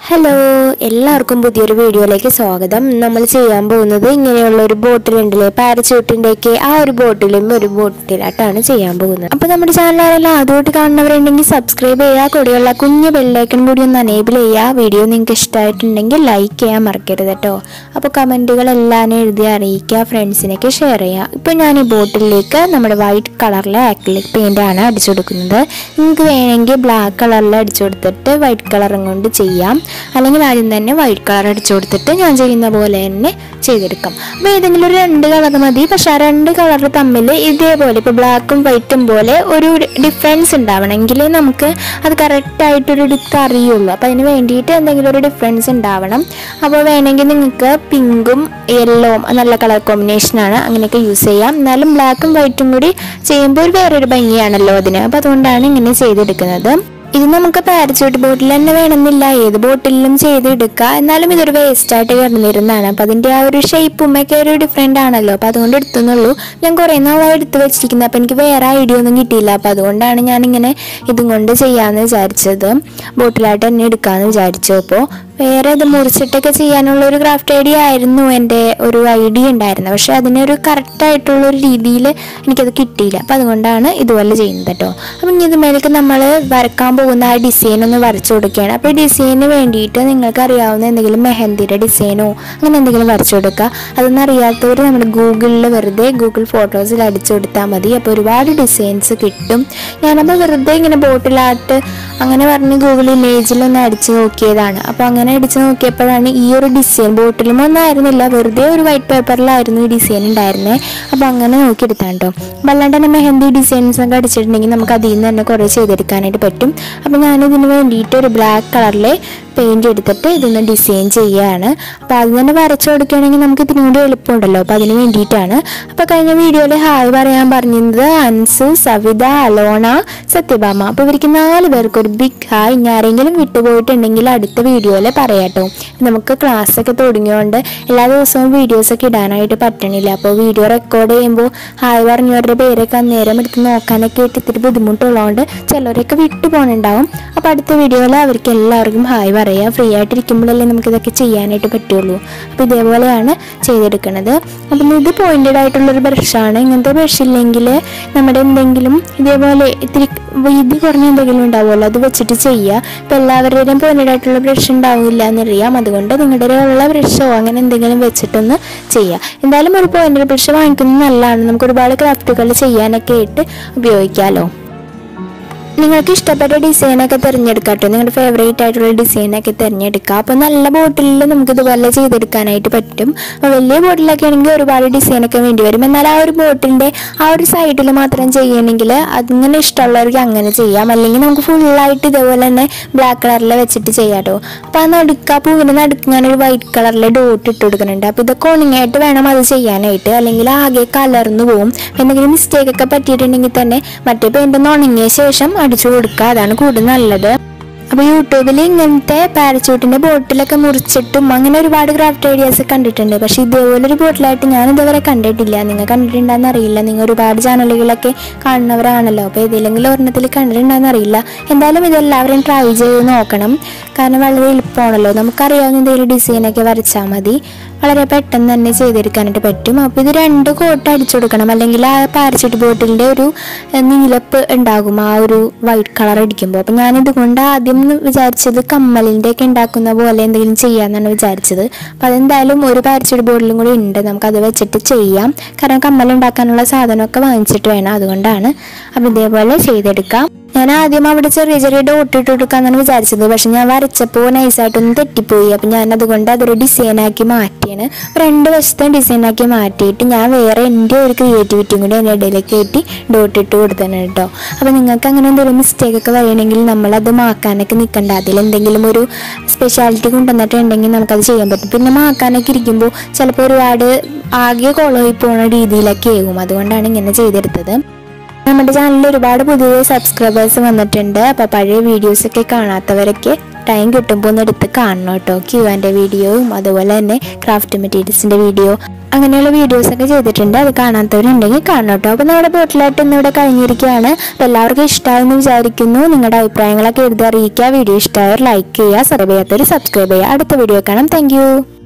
hello എല്ലാവർക്കും പുതിയൊരു വീഡിയോയിലേക്ക് സ്വാഗതം നമ്മൾ ചെയ്യാൻ പോകുന്നത് ഇങ്ങനെയുള്ള ഒരു ബോട്ടിലുണ്ടല്ലേ പാരച്യൂട്ടിൻ്റെയൊക്കെ ആ ഒരു ബോട്ടിലും ഒരു ബോട്ടിലായിട്ടാണ് ചെയ്യാൻ പോകുന്നത് അപ്പോൾ നമ്മുടെ ചാനൽ ആരെല്ലാം ആദ്യമായിട്ട് കാണുന്നവരുണ്ടെങ്കിൽ സബ്സ്ക്രൈബ് ചെയ്യുക കൂടെയുള്ള കുഞ്ഞു ബെല്ലൈക്കൺ കൂടി ഒന്ന് അനേബിൾ ചെയ്യുക വീഡിയോ നിങ്ങൾക്ക് ഇഷ്ടമായിട്ടുണ്ടെങ്കിൽ ലൈക്ക് ചെയ്യാൻ മറക്കരുത് കേട്ടോ അപ്പോൾ കമൻറ്റുകളെല്ലാം എഴുതി അറിയിക്കുക ഫ്രണ്ട്സിനൊക്കെ ഷെയർ ചെയ്യുക ഇപ്പോൾ ഞാൻ ഈ ബോട്ടിലേക്ക് നമ്മുടെ വൈറ്റ് കളറിലെ ആക്രിലിക് പെയിൻ്റ് ആണ് അടിച്ചു കൊടുക്കുന്നത് നിങ്ങൾക്ക് വേണമെങ്കിൽ ബ്ലാക്ക് കളറിൽ അടിച്ചു കൊടുത്തിട്ട് വൈറ്റ് കളറും കൊണ്ട് ചെയ്യാം അല്ലെങ്കിൽ ആദ്യം തന്നെ വൈറ്റ് കളർ അടിച്ചു കൊടുത്തിട്ട് ഞാൻ ചെയ്യുന്ന പോലെ തന്നെ ചെയ്തെടുക്കാം അപ്പോൾ ഏതെങ്കിലും ഒരു രണ്ട് കളർ മതി പക്ഷെ ആ രണ്ട് കളർ തമ്മിൽ ഇതേപോലെ ഇപ്പോൾ ബ്ലാക്കും വൈറ്റും പോലെ ഒരു ഡിഫറൻസ് ഉണ്ടാവണമെങ്കിൽ നമുക്ക് അത് കറക്റ്റായിട്ടൊരു എടുത്ത് അറിയുള്ളൂ അപ്പോൾ അതിന് വേണ്ടിയിട്ട് എന്തെങ്കിലും ഒരു ഡിഫറൻസ് ഉണ്ടാവണം അപ്പോൾ വേണമെങ്കിൽ നിങ്ങൾക്ക് പിങ്കും യെല്ലോവും നല്ല കളർ കോമ്പിനേഷനാണ് അങ്ങനെയൊക്കെ യൂസ് ചെയ്യാം എന്നാലും ബ്ലാക്കും വൈറ്റും കൂടി ചെയ്യുമ്പോൾ ഒരു വേറൊരു ഭംഗിയാണല്ലോ അതിന് അപ്പോൾ അതുകൊണ്ടാണ് ഇങ്ങനെ ചെയ്തെടുക്കുന്നത് ഇത് നമുക്ക് പാരച്യൂട്ട് ബോട്ടിൽ തന്നെ വേണമെന്നില്ല ഏത് ബോട്ടിലും ചെയ്തെടുക്കുക എന്നാലും ഇതൊരു വേസ്റ്റ് ആയിട്ട് കിടന്നിരുന്നതാണ് അപ്പം അതിൻ്റെ ആ ഒരു ഷേപ്പും ഒക്കെ ഒരു ഡിഫറെൻ്റ് ആണല്ലോ അപ്പം അതുകൊണ്ട് എടുത്തുന്നുള്ളൂ ഞാൻ കുറേ നാളായി എടുത്ത് വെച്ചിരിക്കുന്നത് അപ്പം എനിക്ക് വേറെ ഐഡിയ ഒന്നും കിട്ടിയില്ല അപ്പം അതുകൊണ്ടാണ് ഞാനിങ്ങനെ ഇതും കൊണ്ട് ചെയ്യാമെന്ന് വിചാരിച്ചത് ബോട്ടിലായിട്ട് തന്നെ എടുക്കാമെന്ന് വിചാരിച്ചു അപ്പോൾ വേറെ ഇത് മുറിച്ചിട്ടൊക്കെ ചെയ്യാനുള്ള ഒരു ക്രാഫ്റ്റ് ഐഡിയ ആയിരുന്നു എൻ്റെ ഒരു ഐഡിയ ഉണ്ടായിരുന്നത് പക്ഷെ അതിനൊരു കറക്റ്റായിട്ടുള്ള ഒരു രീതിയിൽ എനിക്കത് കിട്ടിയില്ല അപ്പം അതുകൊണ്ടാണ് ഇതുപോലെ ചെയ്യുന്നത് കേട്ടോ അപ്പം ഇനി ഇതുമേലേക്ക് നമ്മൾ വരക്കാൻ പോകുന്ന ആ ഡിസൈൻ ഒന്ന് വരച്ചു കൊടുക്കുകയാണ് അപ്പോൾ ഈ ഡിസൈനിന് വേണ്ടിയിട്ട് നിങ്ങൾക്ക് അറിയാവുന്ന എന്തെങ്കിലും മെഹന്തിയുടെ ഡിസൈനോ അങ്ങനെ എന്തെങ്കിലും വരച്ചു കൊടുക്കുക അതൊന്നും അറിയാത്തവർ നമ്മുടെ ഗൂഗിളിൽ വെറുതെ ഗൂഗിൾ ഫോട്ടോസിൽ അടിച്ചു കൊടുത്താൽ മതി അപ്പോൾ ഒരുപാട് ഡിസൈൻസ് കിട്ടും ഞാനപ്പോൾ വെറുതെ ഇങ്ങനെ ബോട്ടിലായിട്ട് അങ്ങനെ പറഞ്ഞ് ഗൂഗിൾ ഇമേജിലൊന്ന് അടിച്ച് നോക്കിയതാണ് അപ്പോൾ അങ്ങനെ അടിച്ച് നോക്കിയപ്പോഴാണ് ഈ ഒരു ഡിസൈൻ ബോട്ടിലും ഒന്നും ആയിരുന്നില്ല വെറുതെ ഒരു വൈറ്റ് പേപ്പറിലായിരുന്നു ഈ ഡിസൈൻ ഉണ്ടായിരുന്നത് അപ്പോൾ അങ്ങനെ നോക്കിയെടുത്താണ് കേട്ടോ അപ്പോൾ അല്ലാണ്ട് തന്നെ മെഹന്തി ഡിസൈൻസ് ഒക്കെ അടിച്ചിട്ടുണ്ടെങ്കിൽ നമുക്ക് അതിൽ നിന്ന് തന്നെ കുറേ ചെയ്തെടുക്കാനായിട്ട് പറ്റും അപ്പോൾ ഞാനിതിന് വേണ്ടിയിട്ട് ഒരു ബ്ലാക്ക് കളറിലെ പെയിന്റ് എടുത്തിട്ട് ഇതൊന്ന് ഡിസൈൻ ചെയ്യുകയാണ് അപ്പോൾ അത് തന്നെ വരച്ചു കൊടുക്കുകയാണെങ്കിൽ നമുക്ക് ഇതിനും കൂടി എളുപ്പമുണ്ടല്ലോ അപ്പോൾ അതിന് വേണ്ടിയിട്ടാണ് അപ്പോൾ കഴിഞ്ഞ വീഡിയോയിൽ ഹായ് പറയാൻ പറഞ്ഞത് അൻസു സവിത അലോണ സത്യഭാമ അപ്പോൾ ഇവർക്ക് നാല് പേർക്ക് ഒരു ബിഗ് ഹായ് ഇനി ആരെങ്കിലും വിട്ടുപോയിട്ടുണ്ടെങ്കിൽ അടുത്ത വീഡിയോയിൽ പറയാട്ടോ നമുക്ക് ക്ലാസ് ഒക്കെ തുടങ്ങിയോണ്ട് എല്ലാ ദിവസവും വീഡിയോസ് ഒക്കെ ഇടാനായിട്ട് പറ്റണില്ല അപ്പോൾ വീഡിയോ റെക്കോർഡ് ചെയ്യുമ്പോൾ ഹായ് പറഞ്ഞവരുടെ പേരൊക്കെ അന്നേരം എടുത്ത് നോക്കാനൊക്കെ ആയിട്ട് ഇത്തിരി ബുദ്ധിമുട്ടുള്ളതുകൊണ്ട് ചിലരൊക്കെ വിട്ടു പോകണുണ്ടാവും അപ്പോൾ അടുത്ത വീഡിയോയിൽ അവർക്ക് എല്ലാവർക്കും ഹായ് പറയാം ഫ്രീ ആയിട്ടിരിക്കുമ്പോഴല്ലേ നമുക്കിതൊക്കെ ചെയ്യാനായിട്ട് പറ്റുള്ളൂ അപ്പോൾ ഇതേപോലെയാണ് ചെയ്തെടുക്കുന്നത് അപ്പം ഇത് പോയിന്റഡ് ആയിട്ടുള്ളൊരു ബ്രഷാണ് ഇങ്ങനത്തെ ബ്രഷ് ഇല്ലെങ്കിൽ നമ്മുടെ എന്തെങ്കിലും ഇതേപോലെ ഇത്തിരി വീതി കുറഞ്ഞ എന്തെങ്കിലും ഉണ്ടാവുമല്ലോ അത് വെച്ചിട്ട് ചെയ്യുക ഇപ്പം എല്ലാവരുടെയും പോയിന്റഡ് ആയിട്ടുള്ള ബ്രഷ് ഉണ്ടാവില്ല എന്നറിയാം അതുകൊണ്ട് നിങ്ങളുടെ ഉള്ള ബ്രഷോ അങ്ങനെ എന്തെങ്കിലും വെച്ചിട്ടൊന്ന് ചെയ്യുക എന്തായാലും ഒരു പോയിന്റഡ് ബ്രഷ് വാങ്ങിക്കുന്നത് നല്ലതാണ് നമുക്ക് ഒരുപാട് ക്രാഫ്റ്റുകൾ ചെയ്യാനൊക്കെ ആയിട്ട് ഉപയോഗിക്കാമല്ലോ നിങ്ങൾക്ക് ഇഷ്ടപ്പെട്ട ഡിസൈനൊക്കെ തിരഞ്ഞെടുക്കാം കേട്ടോ നിങ്ങളുടെ ഫേവറേറ്റ് ആയിട്ടുള്ള ഡിസൈനൊക്കെ തിരഞ്ഞെടുക്കുക അപ്പോൾ നല്ല ബോട്ടിലിൽ നമുക്ക് ഇതുപോലെ ചെയ്തെടുക്കാനായിട്ട് പറ്റും അപ്പോൾ വലിയ ബോട്ടിലൊക്കെ ആണെങ്കിൽ ഒരുപാട് ഡിസൈനൊക്കെ വേണ്ടി വരും എന്നാൽ ആ ഒരു ബോട്ടിലിൻ്റെ ആ ഒരു സൈഡിൽ മാത്രം ചെയ്യണമെങ്കിൽ അതിങ്ങനെ ഇഷ്ടമുള്ളവർക്ക് അങ്ങനെ ചെയ്യാം അല്ലെങ്കിൽ നമുക്ക് ഫുള്ളായിട്ട് ഇതേപോലെ തന്നെ ബ്ലാക്ക് കളറിൽ വെച്ചിട്ട് ചെയ്യാം കേട്ടോ അപ്പോൾ ആ നടുക്ക് ആ പൂവിൻ്റെ നടുക്ക് ഞാനൊരു വൈറ്റ് കളറിലെ ഡോട്ട് ഇട്ട് കൊടുക്കുന്നുണ്ട് അപ്പോൾ ഇതൊക്കെ ഉണങ്ങിയായിട്ട് വേണം അത് ചെയ്യാനായിട്ട് അല്ലെങ്കിൽ ആകെ കലർന്നു പോകും എന്തെങ്കിലും മിസ്റ്റേക്ക് ഒക്കെ പറ്റിയിട്ടുണ്ടെങ്കിൽ തന്നെ മറ്റേ പെയിൻ്റ് ഒന്ന് ഉണങ്ങിയ ശേഷം അടിച്ചു കൊടുക്കുക അതാണ് കൂടുതൽ നല്ലത് അപ്പോൾ യൂട്യൂബിൽ ഇങ്ങനത്തെ പാരച്യൂട്ടിൻ്റെ ബോട്ടിലൊക്കെ മുറിച്ചിട്ടും അങ്ങനെ ഒരുപാട് ക്രാഫ്റ്റ് ഐഡിയാസ് കണ്ടിട്ടുണ്ട് പക്ഷേ ഇതേപോലെ ഒരു ബോട്ടിലായിട്ട് ഞാൻ ഇതുവരെ കണ്ടിട്ടില്ല നിങ്ങൾ കണ്ടിട്ടുണ്ടെന്ന് അറിയില്ല നിങ്ങൾ ഒരുപാട് ചാനലുകളൊക്കെ കാണുന്നവരാണല്ലോ അപ്പോൾ ഏതെങ്കിലും ഒരെണ്ണത്തിൽ കണ്ടിട്ടുണ്ടെന്ന് അറിയില്ല എന്തായാലും ഇതെല്ലാവരും ട്രൈ ചെയ്ത് നോക്കണം കാരണം വളരെ എളുപ്പമാണല്ലോ നമുക്കറിയാവുന്ന എന്തെങ്കിലും ഡിസൈനൊക്കെ വരച്ചാൽ മതി വളരെ പെട്ടെന്ന് തന്നെ ചെയ്തെടുക്കാനായിട്ട് പറ്റും അപ്പോൾ ഇത് രണ്ട് കോട്ട് അടിച്ചു കൊടുക്കണം അല്ലെങ്കിൽ ആ പാരച്യൂട്ട് ബോട്ടിലിൻ്റെ ഒരു ഏഹ്, നീലപ്പ് ഉണ്ടാകും ആ ഒരു വൈറ്റ് കളർ അടിക്കുമ്പോൾ അപ്പോൾ ഞാനിത് കൊണ്ട് ആദ്യം വിചാരിച്ചത് കമ്മലിൻ്റെ ഒക്കെ ഉണ്ടാക്കുന്ന പോലെ എന്തെങ്കിലും ചെയ്യാമെന്നാണ് വിചാരിച്ചത് അപ്പോൾ അതെന്തായാലും ഒരു പാരച്യൂട്ട് ബോട്ടിലും കൂടി ഉണ്ട് നമുക്കത് വെച്ചിട്ട് ചെയ്യാം കാരണം കമ്മൽ ഉണ്ടാക്കാനുള്ള സാധനമൊക്കെ വാങ്ങിച്ചിട്ട് വേണം അതുകൊണ്ടാണ് അപ്പോൾ ഇതേപോലെ ചെയ്തെടുക്കാം ഞാൻ ആദ്യം അവിടെ ചെറിയ ചെറിയ ഡോട്ട് ഇട്ട് കൊടുക്കാന്നാണ് വിചാരിച്ചത് പക്ഷെ ഞാൻ വരച്ചപ്പോൾ നൈസായിട്ടൊന്ന് തെറ്റിപ്പോയി അപ്പം ഞാൻ അതുകൊണ്ട് അതൊരു ഡിസൈനാക്കി മാറ്റിയാണ് രണ്ട് വശത്തെ ഡിസൈനാക്കി മാറ്റിയിട്ട് ഞാൻ വേറെ എൻ്റെ ഒരു ക്രിയേറ്റിവിറ്റിയും കൂടി എൻ്റെ ഇടയിലേക്ക് കയറ്റി ഡോട്ട് ഇട്ട് കൊടുത്തതാണ് കേട്ടോ അപ്പോൾ നിങ്ങൾക്ക് അങ്ങനെ എന്തെങ്കിലും മിസ്റ്റേക്ക് ഒക്കെ വരണമെങ്കിൽ നമ്മളത് മാക്കാനൊക്കെ നിൽക്കണ്ട അതിലെന്തെങ്കിലും ഒരു സ്പെഷ്യാലിറ്റി കൊണ്ടുവന്നിട്ടുണ്ടെങ്കിൽ നമുക്കത് ചെയ്യാൻ പറ്റും പിന്നെ മാക്കാനൊക്കെ ഇരിക്കുമ്പോൾ ചിലപ്പോൾ ഒരുപാട് ആകെ കുളമായി പോകുന്ന രീതിയിലൊക്കെ ആകും അതുകൊണ്ടാണ് ഇങ്ങനെ ചെയ്തെടുത്തത് നമ്മുടെ ചാനലിൽ ഒരുപാട് പുതിയ സബ്സ്ക്രൈബേഴ്സ് വന്നിട്ടുണ്ട് അപ്പോൾ പഴയ വീഡിയോസൊക്കെ കാണാത്തവരൊക്കെ ടൈം കിട്ടുമ്പോൾ ഒന്ന് എടുത്ത് കാണണം കേട്ടോ ക്യൂ ആൻഡ് വീഡിയോയും അതുപോലെ തന്നെ ക്രാഫ്റ്റ് മെറ്റീരിയൽസിൻ്റെ വീഡിയോ അങ്ങനെയുള്ള വീഡിയോസ് ഒക്കെ ചെയ്തിട്ടുണ്ട് അത് കാണാത്തവരുണ്ടെങ്കിൽ കാണണം കേട്ടോ അപ്പോൾ നമ്മുടെ ബോട്ടിലായിട്ട് ഇന്ന് ഇവിടെ കഴിഞ്ഞിരിക്കുകയാണ് അപ്പോൾ എല്ലാവർക്കും ഇഷ്ടമായെന്ന് വിചാരിക്കുന്നു നിങ്ങളുടെ അഭിപ്രായങ്ങളൊക്കെ എഴുതി അറിയിക്കുക വീഡിയോ ഇഷ്ടമായവർ ലൈക്ക് ചെയ്യുക സബ്സ്ക്രൈബ് ചെയ്യാത്തവർ സബ്സ്ക്രൈബ് ചെയ്യുക അടുത്ത വീഡിയോ കാണാം താങ്ക്